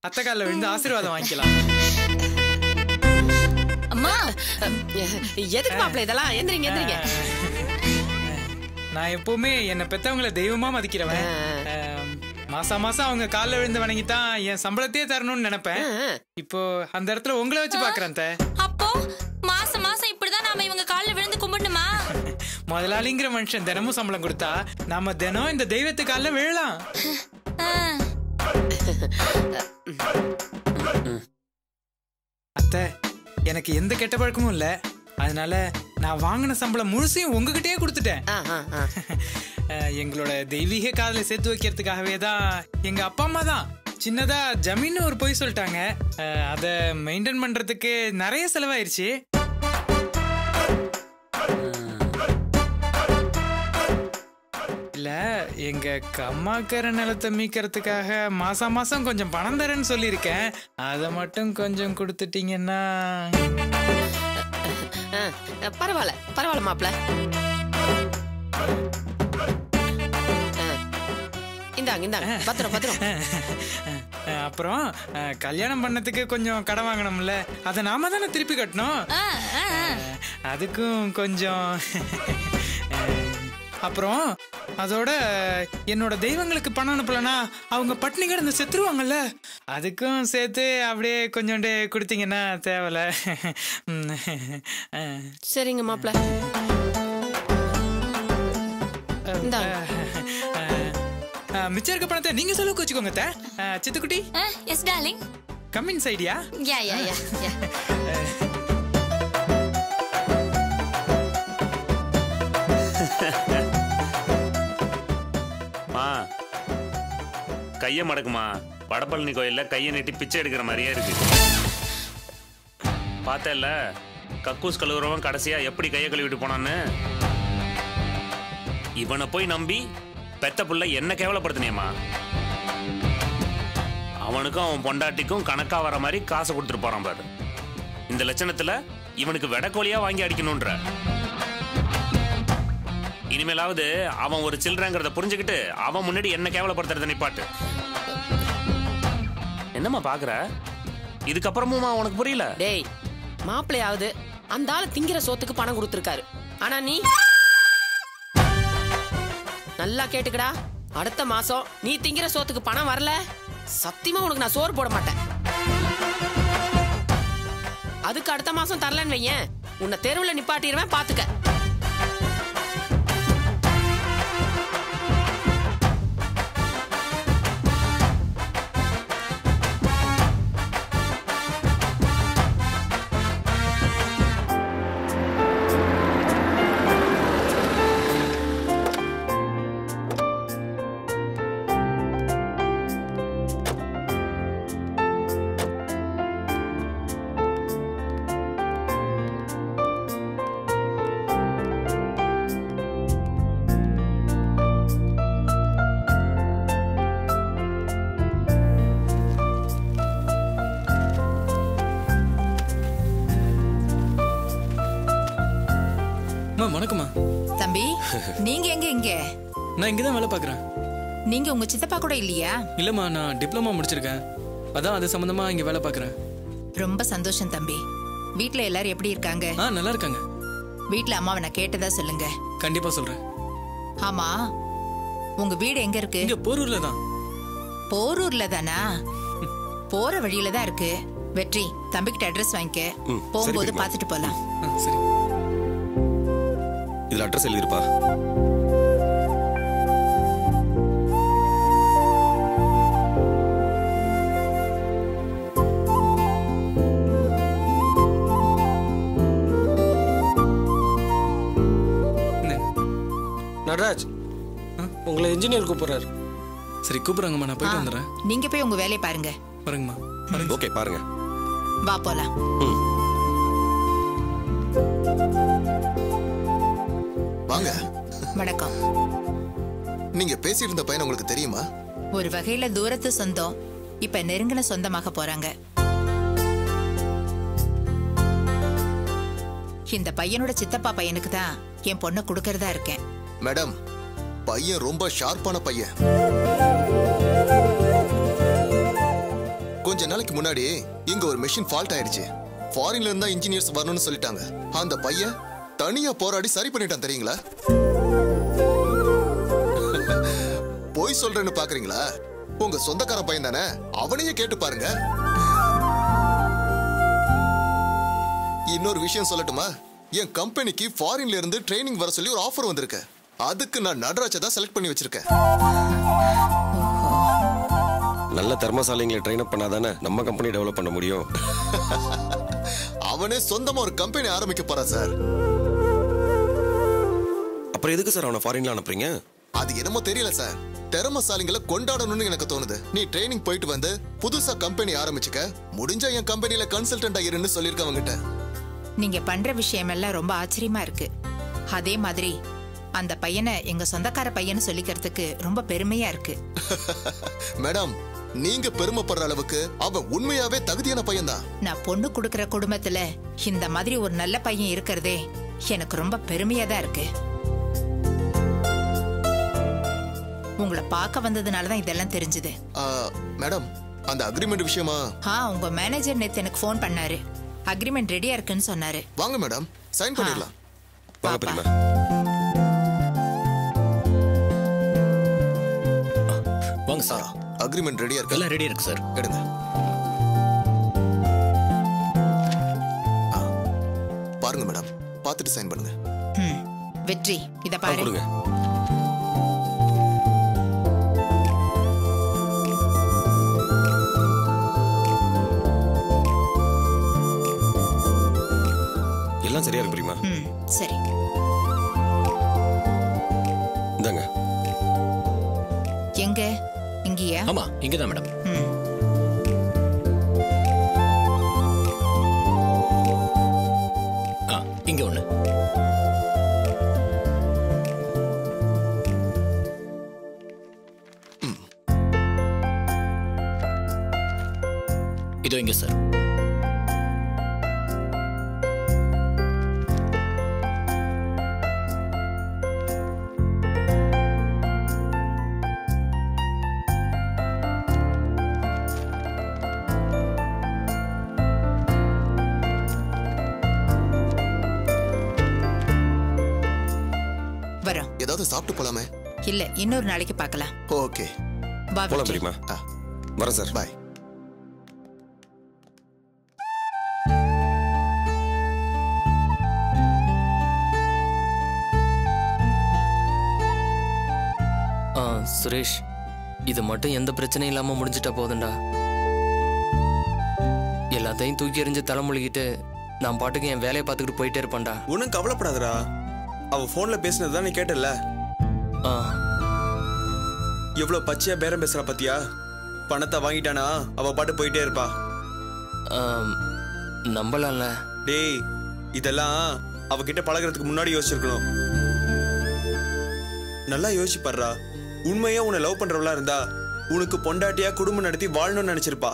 அத்தை காலில் விழுந்து ஆசீர்வாதம் வாங்கிக்கலாம் அம்மா எதுக்கு மாப்பிள்ள இதெல்லாம் எந்திரிங்க எந்திரிங்க நான் எப்பவுமே என்னை பெத்தவங்கள தெய்வமா மதிக்கிறவன் அஹ், மாசா மாசம் அவங்க காலில் விழுந்து வணங்கி தான் என் சம்பளத்தையே தரணும்னு நினைப்பேன் இப்போ அந்த இடத்துல உங்களை வச்சு பாக்குறேன் அத்தை. அப்போ மாசம் மாசம் இப்படிதான் நாம இவங்க கால்ல விழுந்து கும்பிடணுமா முதலாளிங்கிற மனுஷன் தினமும் சம்பளம் கொடுத்தா நாம தினம் இந்த தெய்வத்து காலில் விழலாம் ஆ. அத்தை எனக்கு எந்த கெட்ட பழக்கமும் இல்ல அதனால நான் வாங்கின சம்பளம் முழுசையும் உங்ககிட்டயே கொடுத்துட்டேன் ஆ, ஆ, ஆ. அஹ், எங்களோட தெய்வீக காதலை சேர்த்து வைக்கிறதுக்காகவே தான் எங்க அப்பா அம்மா தான் சின்னதா ஜமீன் ஒரு பொய் சொல்லிட்டாங்க அஹ், அதை மெயின்டைன் பண்றதுக்கு நிறைய செலவாயிருச்சு இல்ல எங்க கம்மாக்கர நிலத்தை மீட்கறதுக்காக மாசம் மாசம் கொஞ்சம் பணம் தரேன்னு சொல்லியிருக்கேன் அதை மட்டும் கொஞ்சம் கொடுத்துட்டீங்கன்னா ஆ, பரவாயில்ல பரவாயில்ல மாப்பிள்ள ஆ. இந்தாங்க இந்தாங்க பத்திரம் பத்திரம் அஹ், அப்புறம் அஹ், கல்யாணம் பண்ணதுக்கு கொஞ்சம் கடன் வாங்கணும்ல அதை நாம தானே திருப்பி கட்டணும் ஆ, ஆ, ஆ. அஹ், அதுக்கும் கொஞ்சம் அஹ், அப்புறம் அதோட என்னோட தெய்வங்களுக்கு பணம் அனுப்பலனா அவங்க பட்னி கிடந்து செத்துருவாங்கல்ல அதுக்கும் சேர்த்து அப்படியே கொஞ்சோண்டு கொடுத்தீங்கன்னா தேவல ம், அஹ், சரிங்க மாப்பிள்ள இந்தாங்க அஹ், அஹ், மிச்சம் இருக்க பணத்தை நீங்க செலவுக்கு வச்சுக்கோங்க அத்தை. அஹ், சித்துக்குட்டி ஆ, எஸ் டார்லிங் கம்மின் சைடியா யா யா யா யா மா கைய மடக்குமா வடபழனி கோயில்ல கையை நீட்டி பிச்சை எடுக்கிற மாதிரியே இருக்கு பார்த்தேல்ல கக்கூஸ் கழுவுறவன் கடைசியா எப்படி கையை கழுவிட்டு போனான்னு இவனை போய் நம்பி பெத்த புள்ள என்ன கேவலப்படுத்தினியம்மா அவனுக்கும் அவன் பொண்டாட்டிக்கும் கணக்கா வர மாதிரி காசை கொடுத்துட்டு போறான் பாரு இந்த லட்சணத்துல இவனுக்கு வெடக்கோழியா வாங்கி அடிக்கணுன்ற இனிமேலாவது அவன் ஒரு சில்லறங்கிறத புரிஞ்சுக்கிட்டு அவன் முன்னாடி என்ன கேவலப்படுத்துறத நிப்பாட்டு என்னம்மா பாக்குற இதுக்கப்புறமுமா உனக்கு புரியல டேய் மாப்பிள்ளையாவது அந்த ஆளு திங்கிற சோத்துக்கு பணம் கொடுத்துருக்காரு ஆனா நீ நல்லா கேட்டுக்கடா அடுத்த மாசம் நீ திங்கிற சோத்துக்கு பணம் வரல சத்தியமா உனக்கு நான் சோறு போட மாட்டேன் அதுக்கு அடுத்த மாசம் தரலன்னு வையேன் உன்னை தெருவுல நிப்பாட்டிடுவேன் பாத்துக்க அம்மா வணக்கம்மா தம்பி நீங்க எங்க இங்க நான் இங்கே தான் வேலை பார்க்குறேன் நீங்க உங்க சித்தப்பா கூட இல்லையா இல்லைம்மா நான் டிப்ளமா முடிச்சிருக்கேன் அதான் அது சம்மந்தமாக இங்கே வேலை பார்க்குறேன் ரொம்ப சந்தோஷம் தம்பி வீட்ல எல்லாரும் எப்படி இருக்காங்க ஆ நல்லா இருக்காங்க வீட்ல அம்மாவை நான் கேட்டதா சொல்லுங்க கண்டிப்பாக சொல்கிறேன் ஆமா உங்க வீடு எங்க இருக்கு இங்கே போரூரில் தான் போரூர்ல தானா போற வழியில தான் இருக்கு வெற்றி தம்பிக்கிட்ட அட்ரஸ் வாங்கிக்க போகும்போது பெரியம்மா. பாத்துட்டு போலாம் ஆ சரி இதுல அட்ரஸ் எழுதிருப்பா என்ன நடராஜ் உங்களை இன்ஜினியர் கூப்பிடுறாரு சரி கூப்பிட்றாங்கம்மா நான் போயிட்டு வந்துடுறேன் நீங்க போய் உங்க வேலையை பாருங்க வரேங்கம்மா ஓகே பாருங்க வா போலாம் வாங்க வணக்கம் நீங்க பேசியிருந்த பையன் உங்களுக்கு தெரியுமா ஒரு வகையில தூரத்து சொந்தம் இப்ப நெருங்கின சொந்தமாக போறாங்க இந்த பையனோட சித்தப்பா பையனுக்கு தான் என் பொண்ணை கொடுக்கறதா இருக்கேன் மேடம் பையன் ரொம்ப ஷார்ப்பான பையன் கொஞ்ச நாளைக்கு முன்னாடி இங்க ஒரு மெஷின் ஃபால்ட் ஆயிடுச்சு ஃபாரின்ல இருந்தா இன்ஜினியர்ஸ் வரணும்னு சொல்லிட்டாங்க அந்த பையன் தனியா போராடி சரி பண்ணிட்டான் தெரியுங்களா போய் சொல்றேன்னு பாக்குறீங்களா உங்க சொந்தக்கார பையன் தானே அவனையே கேட்டு பாருங்க இன்னொரு விஷயம் சொல்லட்டுமா என் கம்பெனிக்கு ஃபாரின்ல இருந்து ட்ரைனிங் வர சொல்லி ஒரு ஆஃபர் வந்திருக்கு அதுக்கு நான் நடராஜை தான் செலக்ட் பண்ணி வச்சிருக்கேன் நல்ல திறமசாலிங்களை ட்ரெயின் அப் பண்ணாதானே நம்ம கம்பெனி டெவலப் பண்ண முடியும் அவனே சொந்தமா ஒரு கம்பெனி ஆரம்பிக்க போறான் சார் அப்புறம் எதுக்கு சார் அவனை ஃபாரின்ல அனுப்புறீங்க அது என்னமோ தெரியல சார் திறமசாலிங்களை கொண்டாடணும்னு எனக்கு தோணுது நீ ட்ரைனிங் போயிட்டு வந்து புதுசா கம்பெனி ஆரம்பிச்சுக்க முடிஞ்சா என் கம்பெனில கன்சல்டன்ட் இருன்னு சொல்லியிருக்க அவங்கிட்ட நீங்க பண்ற விஷயமெல்லாம் ரொம்ப ஆச்சரியமா இருக்கு அதே மாதிரி அந்த பையனை எங்க சொந்தக்கார பையன்னு சொல்லிக்கிறதுக்கு ரொம்ப பெருமையா இருக்கு மேடம் நீங்க பெருமைப்படுற அளவுக்கு அவன் உண்மையாவே தகுதியான பையன்தான் நான் பொண்ணு கொடுக்கற குடும்பத்துல இந்த மாதிரி ஒரு நல்ல பையன் இருக்கிறதே எனக்கு ரொம்ப பெருமையா தான் இருக்கு உங்களை பார்க்க வந்ததுனால தான் இதெல்லாம் தெரிஞ்சது ஆ, மேடம் அந்த அக்ரிமெண்ட் விஷயமா ஆ உங்க மேனேஜர் நேத்து எனக்கு ஃபோன் பண்ணாரு அக்ரிமெண்ட் ரெடியா இருக்குன்னு சொன்னாரு வாங்க மேடம் சைன் பண்ணிடலாம் வாங்க பாப்பா. பெரியமா வாங்க சார் அக்ரிமெண்ட் ரெடியா இருக்கு எல்லாம் ரெடி இருக்கு சார் எடுங்க ஆ, பாருங்க மேடம் பார்த்துட்டு சைன் பண்ணுங்க ம், வெற்றி இத ஆ, பாரு கொடுங்க எல்லாம் சரியா இருக்கு பிரிமா ம், சரி இந்தாங்க எங்க இங்கேயா ஆமா இங்க தான் மேடம் ம். ஆ இங்க ஒண்ணு இதோ இங்க சார் வரோம் ஏதாவது சாப்பிட்டு போலாமே இல்ல இன்னொரு நாளைக்கு பார்க்கலாம் ஓகே வா போலாம் வெற்றி. பிரிமா ஆ வரேன் சார் பாய் ஆ சுரேஷ் இது மட்டும் எந்த பிரச்சனையும் இல்லாம முடிஞ்சிட்டா போதும்டா எல்லாத்தையும் தூக்கி எறிஞ்சு தலைமொழிகிட்டு நான் பாட்டுக்கு என் வேலையை பார்த்துக்கிட்டு போயிட்டே இருப்பேன்டா ஒன்றும் கவலைப்படாதடா அவ ஃபோன்ல பேசினது தான் நீ கேட்டல ஆ எவ்வளோ பச்சையா பேரம் பேசுறா பத்தியா பணத்தை வாங்கிட்டானா அவ பாட்டு போயிட்டே இருப்பா ஆம், நம்பலாம்ல டேய் இதெல்லாம் அவகிட்ட பழகுறதுக்கு முன்னாடி யோசிச்சிருக்கணும் நல்லா யோசிச்சு பாருடா உண்மையா உன்னை லவ் பண்றவளா இருந்தா உனக்கு பொண்டாட்டியா குடும்பம் நடத்தி வாழணும்னு நினைச்சிருப்பா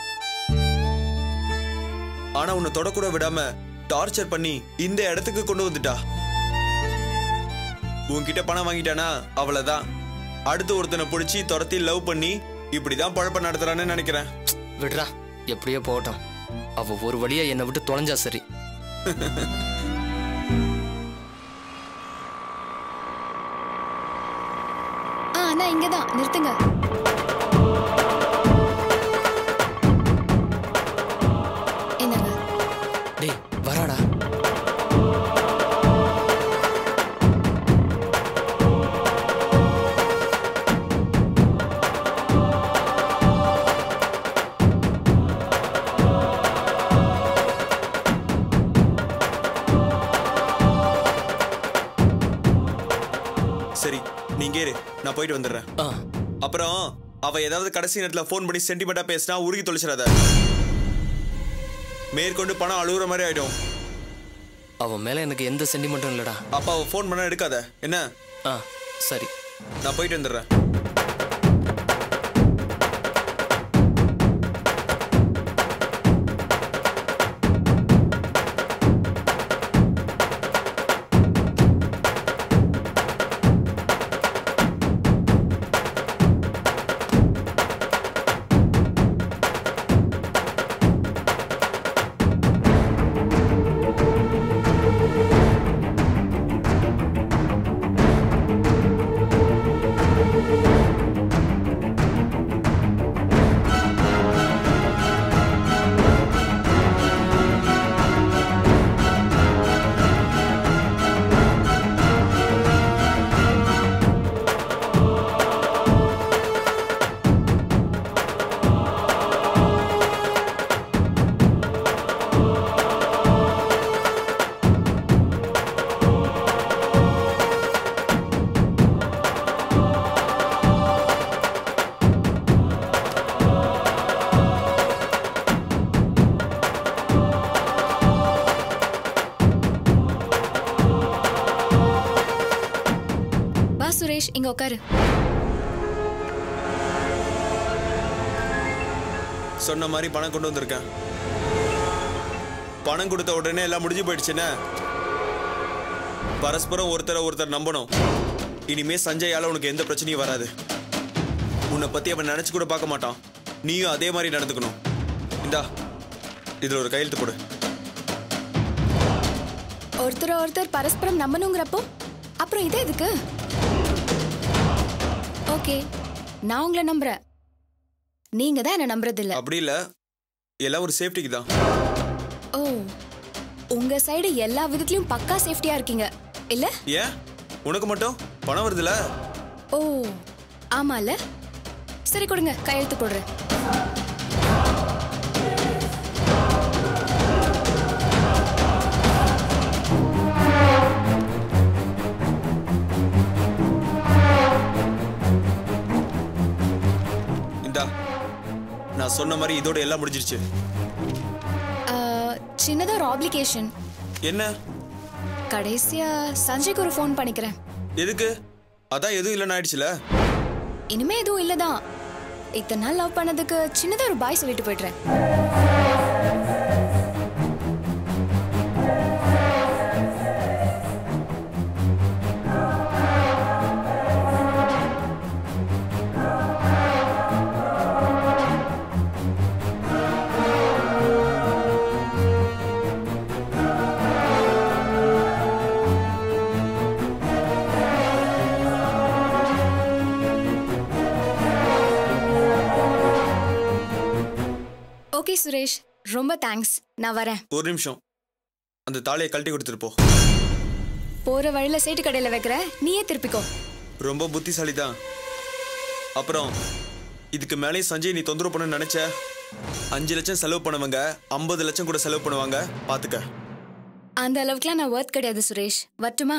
ஆனா உன்னை தொடக்கூட விடாம டார்ச்சர் பண்ணி இந்த இடத்துக்கு கொண்டு வந்துட்டா உன்கிட்ட பணம் வாங்கிட்டானா அவ்வளவுதான் அடுத்து ஒருத்தனை பிடிச்சி துரத்தி லவ் பண்ணி இப்படிதான் பழப்பம் நடத்துறான்னு நினைக்கிறேன் விடுறா எப்படியோ போகட்டும் அவ ஒரு வழியா என்னை விட்டு தொலைஞ்சா சரி ஆ அண்ணா இங்க தான் நிறுத்துங்க என்னங்க டேய் வராடா சரி நீங்க இரு நான் போயிட்டு வந்துடுறேன் ஆ அப்புறம் அவ ஏதாவது கடைசி நேரத்துல ஃபோன் பண்ணி சென்டிமெண்டா பேசினா உருகி தொலைச்சிடாத மேற்கொண்டு பணம் அழுகுற மாதிரி ஆயிடும் அவன் மேல எனக்கு எந்த சென்டிமெண்ட்டும் இல்லடா அப்பா அவ ஃபோன் பண்ணா எடுக்காத என்ன ஆ சரி நான் போயிட்டு வந்துடுறேன் சுரேஷ் இங்க உட்காரு சொன்ன மாதிரி பணம் கொண்டு வந்திருக்கேன் பணம் கொடுத்த உடனே எல்லாம் முடிஞ்சு போயிடுச்சுன்னா பரஸ்பரம் ஒருத்தரை ஒருத்தர் நம்பணும் இனிமே சஞ்சயால உனக்கு எந்த பிரச்சனையும் வராது உன்னை பத்தி அவன் நினைச்சு கூட பார்க்க மாட்டான் நீயும் அதே மாதிரி நடந்துக்கணும் இந்தா இதுல ஒரு கையெழுத்து போடு ஒருத்தர் ஒருத்தர் பரஸ்பரம் நம்பணுங்கிறப்போ அப்புறம் இது எதுக்கு ஓகே நான் உங்களை நம்புறேன் நீங்க தான் என்ன நம்புறது இல்ல அப்படி இல்ல எல்லாம் ஒரு சேஃப்டிக்கு தான் ஓ உங்க சைடு எல்லா விதத்துலயும் பக்கா சேஃப்டியா இருக்கீங்க இல்ல ஏன் உனக்கு மட்டும் பணம் வருதுல ஓ ஆமால சரி கொடுங்க கையெழுத்து போடுறேன் இந்தா நான் சொன்ன மாதிரி இதோட எல்லாம் முடிஞ்சிருச்சு ஆ, சின்னதா ஒரு ஆப்ளிகேஷன் என்ன கடைசியா சஞ்சய்க்கு ஒரு ஃபோன் பண்ணிக்கிறேன் எதுக்கு அதான் எதுவும் இல்லைன்னு ஆயிடுச்சுல இனிமே எதுவும் இல்லதான் இத்தனை நாள் லவ் பண்ணதுக்கு சின்னதா ஒரு பாய் சொல்லிட்டு போயிடுறேன் ஓகே சுரேஷ் ரொம்ப தேங்க்ஸ் நான் வரேன் ஒரு நிமிஷம் அந்த தாலியை கழட்டி கொடுத்துட்டு போ போற வழியில சேட்டு கடையில வைக்கிறேன் நீயே திருப்பிக்கோ ரொம்ப புத்திசாலி தான் அப்புறம் இதுக்கு மேலே சஞ்சய் நீ தொந்தரவு பண்ண நினைச்ச அஞ்சு லட்சம் செலவு பண்ணவங்க ஐம்பது லட்சம் கூட செலவு பண்ணுவாங்க பாத்துக்க அந்த அளவுக்குலாம் நான் ஒர்த் கிடையாது சுரேஷ் வரட்டுமா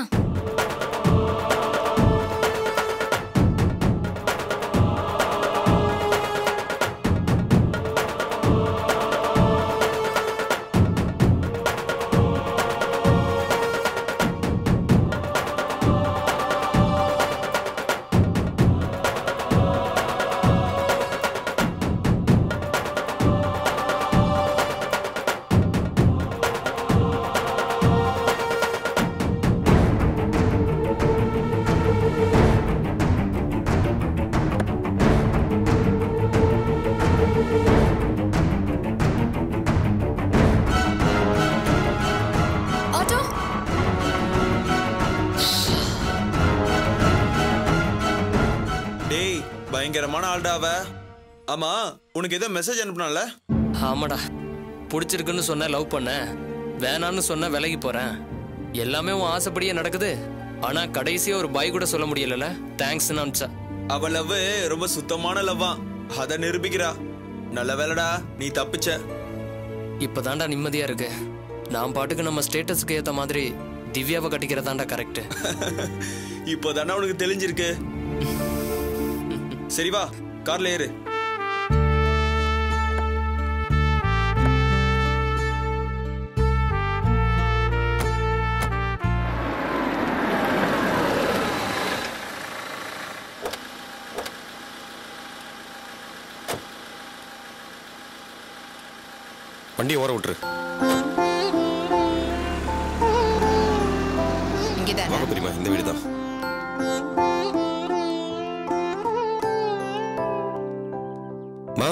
ஆட்டோ டேய் பயங்கரமான ஆள்டா அவ ஆமா உனக்கு ஏதோ மெசேஜ் அனுப்புனால ஆமாடா பிடிச்சிருக்குன்னு சொன்ன லவ் பண்ண வேணான்னு சொன்ன விலகி போறேன் எல்லாமே உன் ஆசைப்படியே நடக்குது ஆனா கடைசியா ஒரு பாய் கூட சொல்ல முடியலல தேங்க்ஸ்னு அனுப்பிச்சா அவ லவ் ரொம்ப சுத்தமான லவ்வா அத நிரூபிக்கிறா நல்ல வேலைடா நீ தப்பிச்ச இப்பதான்டா நிம்மதியா இருக்கு நான் பாட்டுக்கு நம்ம ஸ்டேட்டஸ்க்கு ஏத்த மாதிரி திவ்யாவை கட்டிக்கிறதாண்டா கரெக்ட் இப்போதானே உனக்கு தெளிஞ்சிருக்கு சரி வா கார்ல ஏறு வண்டியை ஓர விட்டுரு இங்கதானே வாங்க பெரியமா இந்த வீடு தான் மா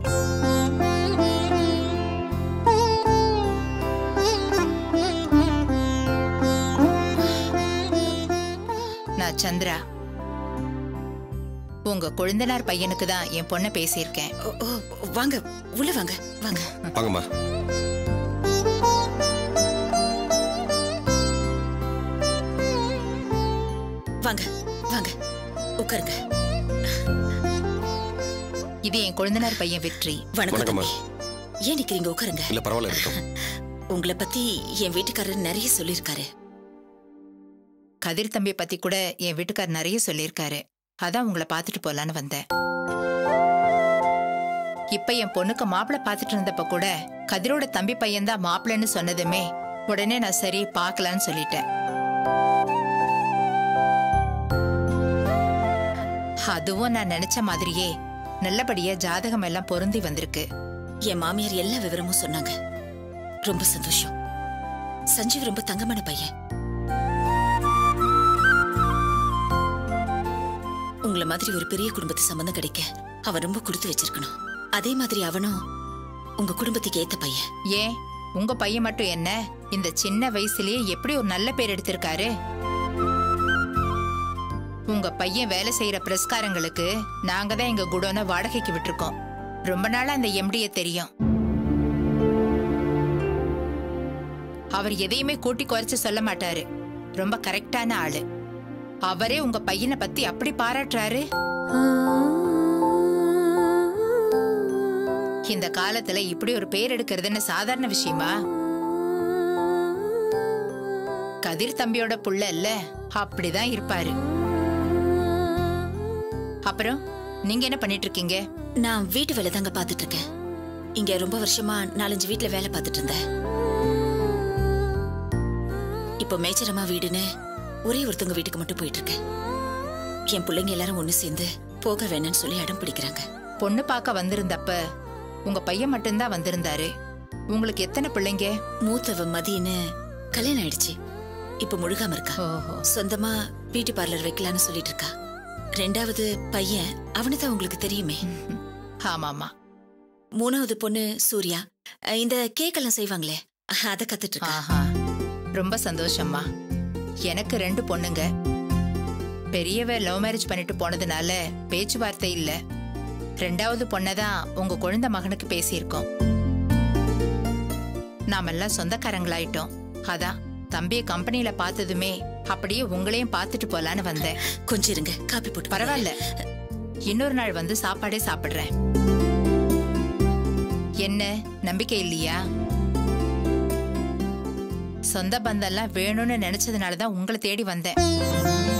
நான் சந்திரா உங்க கொழுந்தனார் பையனுக்கு தான் என் பொண்ணை பேசியிருக்கேன் வாங்க உள்ள வாங்க வாங்க வாங்கம்மா வாங்க வாங்க உட்காருங்க இது என் கொழுந்தனார் பையன் வெற்றி வணக்கம் வணக்கம்மா தம்பி. ஏன் நிக்கிறீங்க உட்காருங்க இல்ல பரவாயில்ல இருக்கட்டும் உங்களை பத்தி என் வீட்டுக்காரர் நிறைய சொல்லியிருக்காரு கதிர் தம்பியை பத்தி கூட என் வீட்டுக்கார் நிறைய சொல்லியிருக்காரு அதான் உங்களை பார்த்துட்டு போலான்னு வந்தேன் இப்ப என் பொண்ணுக்கு மாப்பிள்ளை பார்த்துட்டு இருந்தப்ப கூட கதிரோட தம்பி பையன் தான் மாப்பிள்ளைன்னு சொன்னதுமே உடனே நான் சரி பார்க்கலான்னு சொல்லிட்டேன் அதுவும் நான் நினைச்ச மாதிரியே நல்லபடியா ஜாதகம் எல்லாம் பொருந்தி வந்திருக்கு என் மாமியார் எல்லா விவரமும் சொன்னாங்க ரொம்ப சந்தோஷம் சஞ்சீவ் ரொம்ப தங்கமான பையன் உங்கள மாதிரி ஒரு பெரிய குடும்பத்து சம்பந்தம் கிடைக்க அவன் ரொம்ப கொடுத்து வச்சிருக்கணும் அதே மாதிரி அவனும் உங்க குடும்பத்துக்கு ஏத்த பையன் ஏன் உங்க பையன் மட்டும் என்ன இந்த சின்ன வயசுலயே எப்படி ஒரு நல்ல பேர் எடுத்திருக்காரு உங்க பையன் வேலை செய்யற பிரஸ்காரங்களுக்கு நாங்க தான் எங்க குடோனை வாடகைக்கு விட்டிருக்கோம் ரொம்ப நாளா அந்த எம்டிய தெரியும் அவர் எதையுமே கூட்டி குறைச்சு சொல்ல மாட்டாரு ரொம்ப கரெக்டான ஆளு அவரே உங்க பையனை பத்தி அப்படி பாராட்டுறாரு இந்த காலத்துல இப்படி ஒரு பேர் எடுக்கிறதுன்னு சாதாரண விஷயமா கதிர் தம்பியோட புள்ள இல்ல அப்படிதான் இருப்பாரு அப்புறம் நீங்க என்ன பண்ணிட்டு இருக்கீங்க நான் வீட்டு வேலை தாங்க பாத்துட்டு இருக்கேன் இங்க ரொம்ப வருஷமா நாலஞ்சு வீட்ல வேலை பார்த்துட்டு இருந்தேன் இப்போ மேச்சரமா வீடுன்னு ஒரே ஒருத்தவங்க வீட்டுக்கு மட்டும் போயிட்டு இருக்கேன் என் பிள்ளைங்க எல்லாரும் ஒண்ணு சேர்ந்து போக வேணாம்னு சொல்லி அடம் பிடிக்கிறாங்க பொண்ணு பார்க்க வந்திருந்தப்ப உங்க பையன் மட்டும்தான் வந்திருந்தாரு உங்களுக்கு எத்தனை பிள்ளைங்க மூத்தவ மதின்னு கல்யாணம் ஆயிடுச்சு இப்ப முழுகாம இருக்கா சொந்தமா பியூட்டி பார்லர் வைக்கலாம்னு சொல்லிட்டு இருக்கா ரெண்டாவது பையன் அவனுதான் உங்களுக்கு தெரியுமே ஆமாமா மூணாவது பொண்ணு சூர்யா அஹ் இந்த கேக் எல்லாம் செய்வாங்களே அத கத்துட்டு இருக்கா ஆஹா ரொம்ப சந்தோஷம்மா எனக்கு ரெண்டு பொண்ணுங்க பெரியவ லவ் மேரேஜ் பண்ணிட்டு போனதுனால பேச்சுவார்த்தை இல்ல ரெண்டாவது பொண்ணதான் உங்க குழந்தை மகனுக்கு பேசியிருக்கோம் நாமெல்லாம் சொந்தக்காரங்களாயிட்டோம் அதான் தம்பிய கம்பெனில பார்த்ததுமே அப்படியே உங்களையும் பார்த்துட்டு போலான்னு வந்தேன் கொஞ்சம் இருங்க காப்பி போட்டு பரவாயில்ல இன்னொரு நாள் வந்து சாப்பாடே சாப்பிடுறேன் என்ன நம்பிக்கை இல்லையா சொந்த பந்தம்லாம் வேணும்னு நினைச்சதுனால தான் உங்களை தேடி வந்தேன்